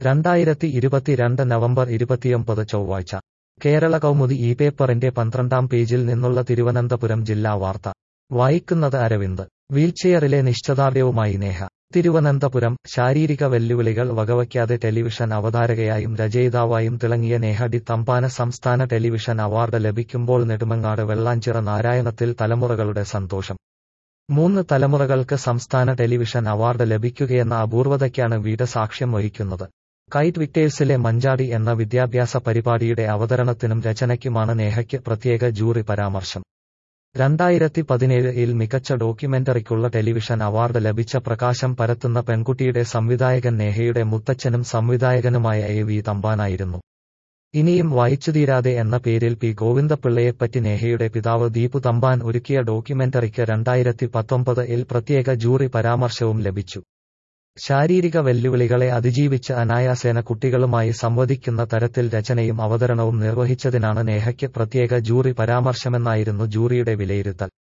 രണ്ടായിരത്തി ഇരുപത്തിരണ്ട് നവംബർ ഇരുപത്തിയൊമ്പത് ചൊവ്വാഴ്ച കേരള കൗമുദി ഈ പേപ്പറിന്റെ പന്ത്രണ്ടാം പേജിൽ നിന്നുള്ള തിരുവനന്തപുരം ജില്ലാ വാർത്ത വായിക്കുന്നത് അരവിന്ദ് വീൽചെയറിലെ നിശ്ചദാർഢ്യവുമായി നേഹ തിരുവനന്തപുരം ശാരീരിക വെല്ലുവിളികൾ വകവയ്ക്കാതെ ടെലിവിഷൻ അവതാരകയായും രചയിതാവായും തിളങ്ങിയ നേഹ ഡി തമ്പാന സംസ്ഥാന ടെലിവിഷൻ അവാർഡ് ലഭിക്കുമ്പോൾ നെടുമങ്ങാട് വെള്ളാഞ്ചിറ നാരായണത്തിൽ തലമുറകളുടെ സന്തോഷം മൂന്ന് തലമുറകൾക്ക് സംസ്ഥാന ടെലിവിഷൻ അവാർഡ് ലഭിക്കുകയെന്ന അപൂർവതയ്ക്കാണ് വീട് സാക്ഷ്യം വഹിക്കുന്നത് കൈറ്റ് വിക്ടേഴ്സിലെ മഞ്ചാടി എന്ന വിദ്യാഭ്യാസ പരിപാടിയുടെ അവതരണത്തിനും രചനയ്ക്കുമാണ് നേഹയ്ക്ക് പ്രത്യേക ജൂറി പരാമർശം രണ്ടായിരത്തി പതിനേഴിൽ മികച്ച ഡോക്യുമെന്ററിക്കുള്ള ടെലിവിഷൻ അവാർഡ് ലഭിച്ച പ്രകാശം പരത്തുന്ന പെൺകുട്ടിയുടെ സംവിധായകൻ നേഹയുടെ മുത്തച്ഛനും സംവിധായകനുമായ എ വി തമ്പാനായിരുന്നു ഇനിയും വായിച്ചുതീരാതെ എന്ന പേരിൽ പി ഗോവിന്ദപിള്ളയെപ്പറ്റി നേഹയുടെ പിതാവ് ദീപു തമ്പാൻ ഒരുക്കിയ ഡോക്യുമെന്ററിക്ക് രണ്ടായിരത്തി പത്തൊമ്പത് ഇൽ പ്രത്യേക ജൂറി പരാമർശവും ലഭിച്ചു ശാരീരിക വെല്ലുവിളികളെ അതിജീവിച്ച് അനായാസേന കുട്ടികളുമായി സംവദിക്കുന്ന തരത്തിൽ രചനയും അവതരണവും നിർവഹിച്ചതിനാണ് നേഹയ്ക്ക് പ്രത്യേക ജൂറി പരാമർശമെന്നായിരുന്നു ജൂറിയുടെ വിലയിരുത്തൽ